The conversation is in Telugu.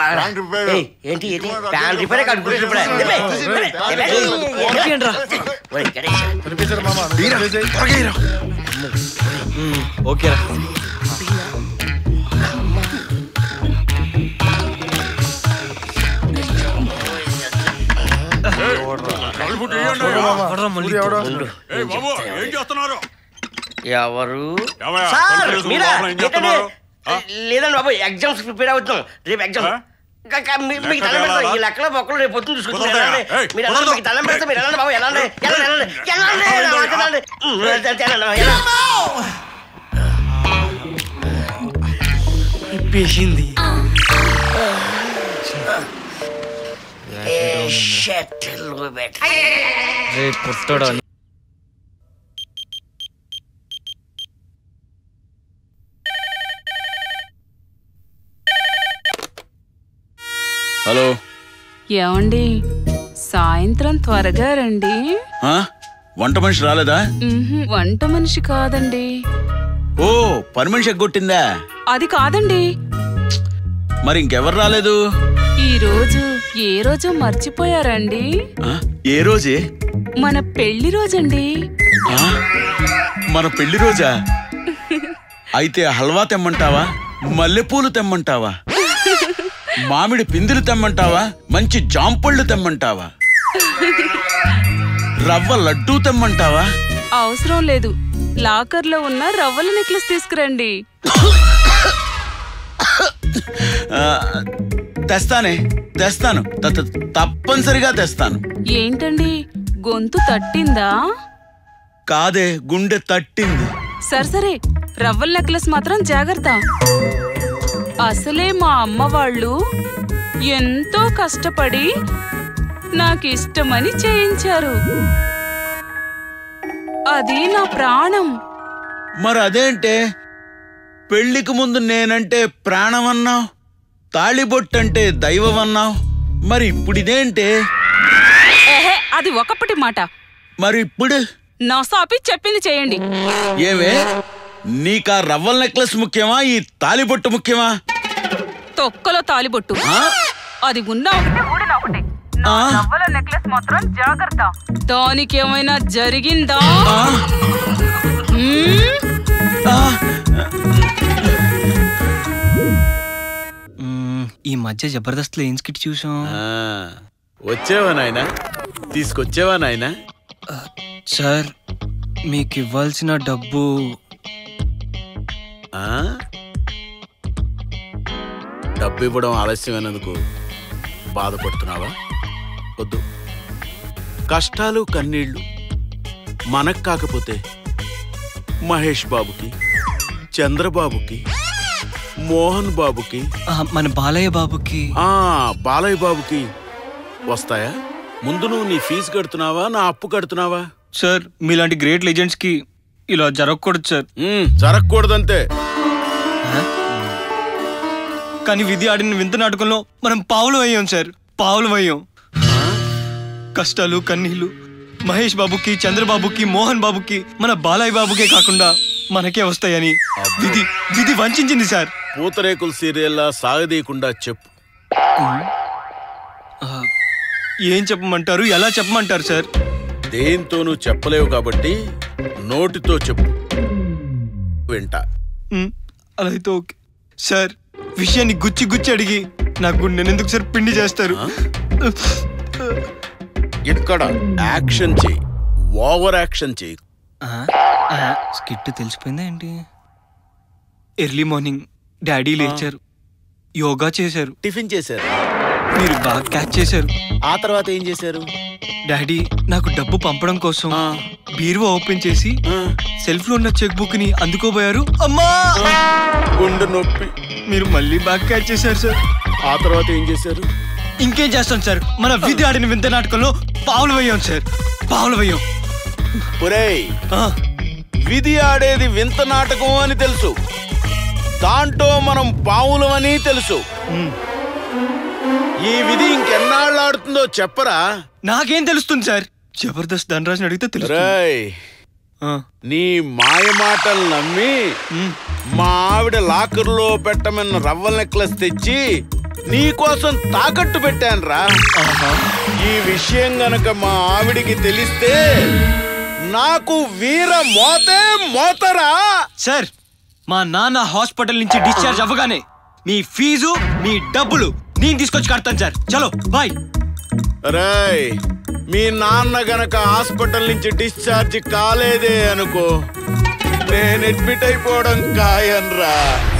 ఆగరా. Pant repair. ఏయ్, ఏంటి ఏంటి ప్యాంట్ రిపేర్ కాదు గుడ్లు రిపేర్ దిబ్బే, దిబ్బే, దిబ్బే. పంపియండిరా. ఓయ్, గణేష్. ఓకేరా తలుపు తీయండి అయ్యా. ఎవడ్రా మళ్ళీ ఉండు. ఏయ్ బాబు ఏం చేస్తున్నారు ఎవరు ఏమయ్యా, సార్ తలుపు వేసుకుని మీరా లోపల ఏం ఏంటండి? చేస్తున్నారు? ఆ? లేదండి బాబు ఎగ్జామ్స్ ప్రిపేర్ అవుతున్నాం రేపు ఎగ్జామ్ ఆ? కా- కా- మీ- మీకు లెక్క దండం పెడతాను. తేలాలా? ఈ లెక్కలో బొక్కలు రేపు పొద్దున్న చూసుకుంటాం కుదరదా? వెళ్ళండి. ఏయ్, మీరు వెళ్ళండి కుదరదు. మీకు దండం పెడతా మీరు వెళ్ళండి బాబు వెళ్ళండి వెళ్ళండి వెళ్ళండి వెళ్ళండి ఏయ్, నా మాట వెళ్ళండి. ఉమ్, వెళ్ళండి, వెళ్ళండి, వెళ్ళండి. ఇప్పేసింది ఏ, shit, look at it. రే పుట్టడా హలో ఏమండి సాయంత్రం త్వరగా రండి ఆ? వంట మనిషి రాలేదా ఉహుం, వంట మనిషి కాదండి ఓ పని మనిషి ఎగ్గొట్టిందా అది కాదండి మరి ఇంకెవరు రాలేదు ఈ రోజు ఏ రోజు మర్చిపోయారండి ఆ? ఏ రోజే మన పెళ్లి రోజండి ఆ? మన పెళ్లి రోజా అయితే హల్వా తెమ్మంటావా మల్లెపూలు తెమ్మంటావా మామిడి పిందులు తెమ్మంటావా మంచి జాంపళ్ళు తెమ్మంటావా రవ్వ లడ్డూ తెమ్మంటావా అవసరం లేదు లాకర్లో ఉన్న రవ్వల నెక్లెస్ తీసుకురండి ఆ, తెస్తానే తెస్తాను త- త- తప్పనిసరిగా తెస్తాను ఏంటండి గొంతు తట్టిందా కాదే గుండె తట్టింది సరే సరే రవ్వల నెక్లెస్ మాత్రం జాగ్రత్త అసలే మా అమ్మ వాళ్ళు ఎంతో కష్టపడి నాకు ఇష్టమని చేయించారు అది నా ప్రాణం మరి అదేంటే పెళ్లికి ముందు నేనంటే ప్రాణం అన్నావు తాళిబొట్టంటే దైవం అన్నావు మరి ఇప్పుడు ఇదేంటే ఏహే అది ఒకప్పటి మాట మరి ఇప్పుడు నా సాపి చెప్పింది చేయండి ఏవే నీకా రవ్వల నెక్లెస్ ముఖ్యమా ఈ తాళిబొట్టు ముఖ్యమా తొక్కలో తాలిబొట్టు ఆ? అది ఉన్నా ఒకటే, ఊడినా ఒకటే. నా ఆ? రవ్వల నెక్లెస్ మాత్రం జాగ్రత్త దానికేమైనా జరిగిందా ఆ? మ్మ్? ఆ? మ్మ్, ఈ మధ్య జబర్దస్త్ లో ఏం స్కిట్ చూసాం ఆ, వచ్చావా నాయనా తీసుకొచ్చావా నాయనా సార్ మీకు ఇవ్వాల్సిన డబ్బు ఆ? డబ్బు ఇవ్వడం ఆలస్యమైనందుకు బాధపడుతున్నావా వద్దు కష్టాలు కన్నీళ్లు మనకు కాకపోతే మహేష్ బాబుకి చంద్రబాబుకి మోహన్ బాబుకి ఆ, మన బాలయ్య బాబుకి ఆ బాలయ్య బాబుకి వస్తాయా ముందు నువ్వు నీ ఫీజు కడుతున్నావా నా అప్పు కడుతున్నావా సార్ మీలాంటి గ్రేట్ లెజెండ్స్ కి ఇలా జరగకూడదు సార్ ఉమ్, జరగకూడదంతే కానీ విధి ఆడిన వింత నాటకంలో మనం పావులు అయ్యాం సార్ పావులు అయ్యాం కష్టాలు కన్నీళ్లు మహేష్ బాబుకి చంద్రబాబుకి మోహన్ బాబుకి మన బాలయ్య బాబుకే కాకుండా మనకే వస్తాయని విధి విధి వంచింది సార్ పూతరేకుల సీరియల్లా సాగదీయకుండా చెప్పు ఆ, ఏం చెప్పమంటారు ఎలా చెప్పమంటారు సార్ దేంతోనూ చెప్పలేవు కాబట్టి నోటితో చెప్పు వింటా మ్, అలా అయితే ఓకే సార్ విషయాన్ని గుచ్చి గుచ్చి అడిగి నాకు గుండెని ఎందుకు సార్ పిండి చేస్తారు ఇక్కడ యాక్షన్ చెయ్యి ఓవర్ యాక్షన్ చెయ్యి స్కిట్ తెలిసిపోయిందా ఏంటి ఎర్లీ మార్నింగ్ డాడీ లేచారు యోగా చేశారు టిఫిన్ చేశారు మీరు బాగా క్యాచ్ చేశారు ఆ తర్వాత ఏం చేశారు డాడీ నాకు డబ్బు పంపడం కోసం ఆ. బీరువా ఓపెన్ చేసి ఆ, సెల్ఫ్ లో ఉన్న చెక్ బుక్ ని అందుకోబోయారు అమ్మా గుండె నొప్పి మీరు మళ్ళీ బాగా క్యాచ్ చేశారు సార్ ఆ తర్వాత ఏం చేశారు ఇంకేం చేస్తాం సార్ మన విధి ఆడిన వింత నాటకంలో పావులు వేయం సార్ పావులు వేయం ఒరేయ్ ఆ, విధి ఆడేది వింత నాటకం అని తెలుసు దాంట్లో మనం పావులమని తెలుసు మ్. ఈ విధి ఇంకెన్నాళ్ళు ఆడుతుందో చెప్పరా నాకేం తెలుస్తుంది సార్ జబర్దస్త్ ధనరాజ్ని అడిగితే తెలుస్తుంది రేయ్ ఆ, నీ మాయ మాటలు నమ్మి మ్. మా ఆవిడ లాకర్లో పెట్టమన్న రవ్వ నెక్లెస్ తెచ్చి నీకోసం తాకట్టు పెట్టానురా ఈ విషయం గనక మా ఆవిడికి తెలిస్తే నాకు వీర మోతే మోతరా సార్ మా నాన్న హాస్పిటల్ నుంచి డిశ్చార్జ్ అవ్వగానే మీ ఫీజు మీ డబ్బులు నేను తీసుకొచ్చి కడతాను సార్ చలో బాయ్ రేయ్ మీ నాన్న గనక హాస్పిటల్ నుంచి డిశ్చార్జ్ కాలేదే అనుకో నేను అడ్మిట్ అయిపోవడం ఖాయన్రా